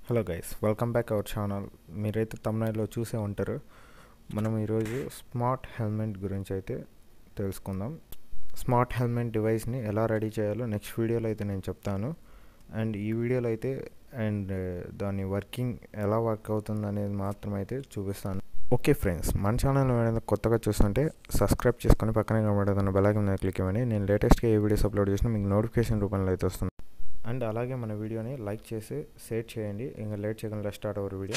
hello guys welcome back our channel మీరైతే తమిళలో చూసే ఉంటారు మనం ఈరోజు స్మార్ట్ హెల్మెట్ గురించి అయితే తెలుసుకుందాం స్మార్ట్ హెల్మెట్ డివైస్ని ఎలా రెడీ చేయాలో నెక్స్ట్ వీడియోలో అయితే నేను చెప్తాను అండ్ ఈ వీడియోలో అయితే అండ్ దాని వర్కింగ్ ఎలా వర్క్ అవుతుంది అనేది మాత్రం అయితే చూపిస్తాను ఓకే ఫ్రెండ్స్ మన ఛానల్ ఏమైనా కొత్తగా చూస్తుంటే సబ్స్క్రైబ్ చేసుకొని పక్కనే కనబడుతున్న బెలాగ్ మీద క్లిక్ ఇవ్వండి నేను లేటెస్ట్గా ఏ వీడియోస్ అప్లోడ్ చేసినా మీకు నోటిఫికేషన్ రూపంలో అయితే వస్తుంది అండ్ అలాగే మన వీడియోని లైక్ చేసి షేర్ చేయండి ఇంకా లేట్ చేయకుండా స్టార్ట్ అవర్ వీడియో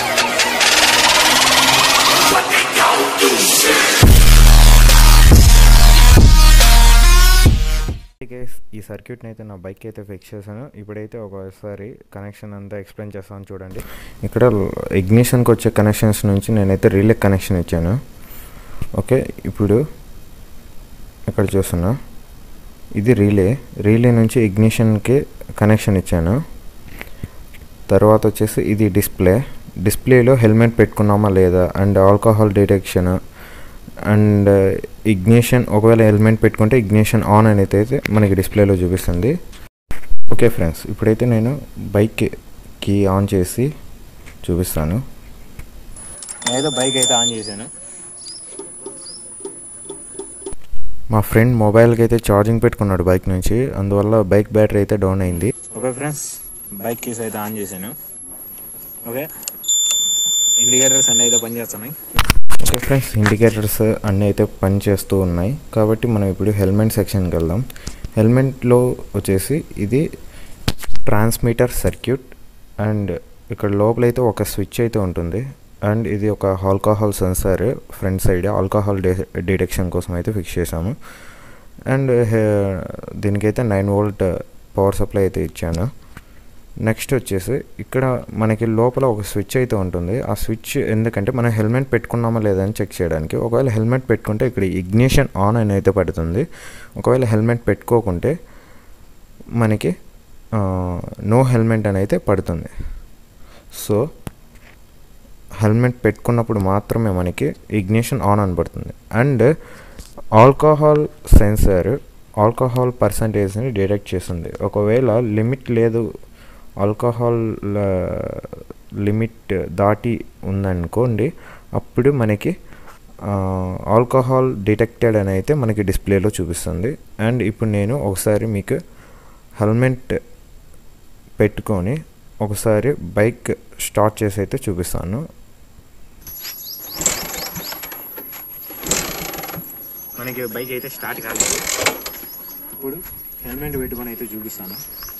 గైస్ ఈ సర్క్యూట్ని అయితే నా బైక్ అయితే ఫిక్స్ చేశాను ఇప్పుడైతే ఒకసారి కనెక్షన్ అంతా ఎక్స్ప్లెయిన్ చేస్తాను చూడండి ఇక్కడ ఇగ్నిషన్కి వచ్చే కనెక్షన్స్ నుంచి నేనైతే రీలే కనెక్షన్ ఇచ్చాను ఓకే ఇప్పుడు ఇక్కడ చూస్తున్నా ఇది రీలే రీలే నుంచి ఇగ్నిషన్కి కనెక్షన్ ఇచ్చాను తర్వాత వచ్చేసి ఇది డిస్ప్లే డిస్ప్లేలో హెల్మెట్ పెట్టుకున్నామా లేదా and alcohol detection and ignition ఒకవేళ హెల్మెట్ పెట్టుకుంటే ఇగ్నిషన్ ఆన్ అనేది అయితే మనకి డిస్ప్లేలో చూపిస్తుంది ఓకే ఫ్రెండ్స్ ఇప్పుడైతే నేను బైక్కి ఆన్ చేసి చూపిస్తాను నేనైతే బైక్ అయితే ఆన్ చేశాను మా ఫ్రెండ్ మొబైల్కి అయితే ఛార్జింగ్ పెట్టుకున్నాడు బైక్ నుంచి అందువల్ల బైక్ బ్యాటరీ అయితే డౌన్ అయింది ఓకే ఫ్రెండ్స్ బైక్ కీస్ అయితే ఆన్ చేశాను ఓకే ఇండికేటర్స్ అన్నీ అయితే పనిచేస్తున్నాయి ఓకే ఫ్రెండ్స్ ఇండికేటర్స్ అన్నీ అయితే పనిచేస్తూ ఉన్నాయి కాబట్టి మనం ఇప్పుడు హెల్మెట్ సెక్షన్కి వెళ్దాం హెల్మెట్లో వచ్చేసి ఇది ట్రాన్స్మిటర్ సర్క్యూట్ అండ్ ఇక్కడ లోపలైతే ఒక స్విచ్ అయితే ఉంటుంది అండ్ ఇది ఒక alcohol sensor front side alcohol డి డిటెక్షన్ కోసం అయితే ఫిక్స్ చేశాము అండ్ దీనికైతే నైన్ వోల్ట్ పవర్ సప్లై అయితే ఇచ్చాను నెక్స్ట్ వచ్చేసి ఇక్కడ మనకి లోపల ఒక స్విచ్ అయితే ఉంటుంది ఆ స్విచ్ ఎందుకంటే మనం హెల్మెట్ పెట్టుకున్నామా లేదా అని చెక్ చేయడానికి ఒకవేళ హెల్మెట్ పెట్టుకుంటే ఇక్కడ ఇగ్నిషన్ ఆన్ అని అయితే పడుతుంది ఒకవేళ హెల్మెట్ పెట్టుకోకుంటే మనకి నో హెల్మెట్ అని అయితే పడుతుంది సో హెల్మెట్ పెట్టుకున్నప్పుడు మాత్రమే మనకి ఇగ్నిషన్ ఆన్ అని పడుతుంది అండ్ ఆల్కహాల్ సెన్సార్ ఆల్కహాల్ పర్సంటేజ్ని డిటెక్ట్ చేస్తుంది ఒకవేళ లిమిట్ లేదు ఆల్కహాల్ లిమిట్ దాటి ఉందనుకోండి అప్పుడు మనకి ఆల్కహాల్ డిటెక్టెడ్ అని అయితే మనకి డిస్ప్లేలో చూపిస్తుంది అండ్ ఇప్పుడు నేను ఒకసారి మీకు హెల్మెట్ పెట్టుకొని ఒకసారి బైక్ స్టార్ట్ చేసి అయితే చూపిస్తాను మనకి బైక్ అయితే స్టార్ట్ కాలేదు ఇప్పుడు హెల్మెట్ పెట్టుకొని అయితే చూపిస్తాను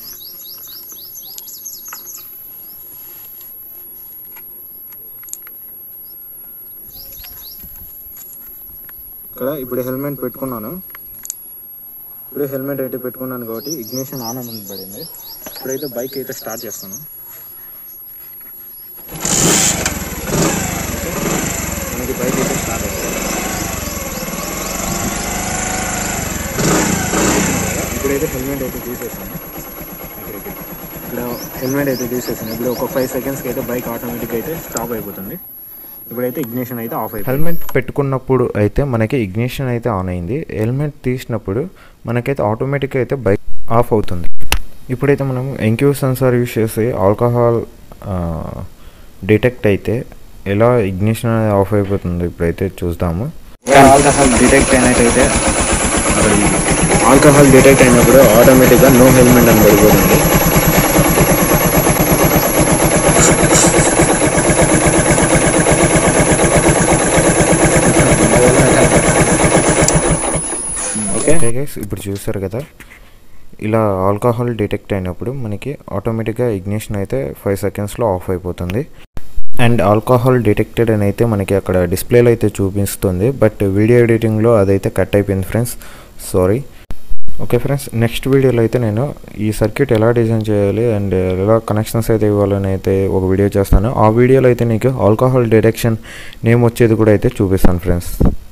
ఇక్కడ ఇప్పుడు హెల్మెట్ పెట్టుకున్నాను ఇప్పుడు హెల్మెట్ అయితే పెట్టుకున్నాను కాబట్టి ఇగ్నిషన్ ఆన్ అని పడింది ఇప్పుడైతే బైక్ అయితే స్టార్ట్ చేస్తాను మనకి బైక్ అయితే స్టార్ట్ అయింది ఇప్పుడైతే హెల్మెట్ అయితే తీసేసాను ఇక్కడ హెల్మెట్ అయితే తీసేసాను ఇప్పుడు ఒక ఫైవ్ సెకండ్స్కి అయితే బైక్ ఆటోమేటిక్ అయితే స్టాప్ అయిపోతుంది ఇప్పుడైతే ఇగ్నిషన్ అయితే ఆఫ్ అయిపోయింది హెల్మెట్ పెట్టుకున్నప్పుడు అయితే మనకి ఇగ్నిషన్ అయితే ఆన్ అయింది హెల్మెట్ తీసినప్పుడు మనకైతే ఆటోమేటిక్గా అయితే బైక్ ఆఫ్ అవుతుంది ఇప్పుడైతే మనం ఎంక్యూ సెన్సార్ యూస్ చేసి ఆల్కహాల్ డిటెక్ట్ అయితే ఎలా ఇగ్నిషన్ అనేది ఆఫ్ అయిపోతుంది ఇప్పుడైతే చూద్దాము ఆల్కహాల్ డిటెక్ట్ అయినట్టయితే అక్కడ ఆల్కహాల్ డిటెక్ట్ అయినప్పుడు ఆటోమేటిక్గా నో హెల్మెట్ అని పడిపోతుంది ఓకే ఓకే గైస్ ఇప్పుడు చూసారు కదా ఇలా ఆల్కహాల్ డిటెక్ట్ అయినప్పుడు మనకి ఆటోమేటిక్గా ఇగ్నిషన్ అయితే ఫైవ్ సెకండ్స్లో ఆఫ్ అయిపోతుంది అండ్ ఆల్కహాల్ డిటెక్టెడ్ అని అయితే మనకి అక్కడ డిస్ప్లేలో అయితే చూపిస్తుంది బట్ వీడియో ఎడిటింగ్లో అదైతే కట్ అయిపోయింది friends sorry okay friends next వీడియోలో అయితే నేను ఈ సర్క్యూట్ ఎలా డిజైన్ చేయాలి అండ్ ఎలా కనెక్షన్స్ అయితే ఇవ్వాలని అయితే ఒక వీడియో చేస్తాను ఆ వీడియోలో అయితే నీకు ఆల్కహాల్ డిటెక్షన్ నేమ్ వచ్చేది కూడా అయితే చూపిస్తాను ఫ్రెండ్స్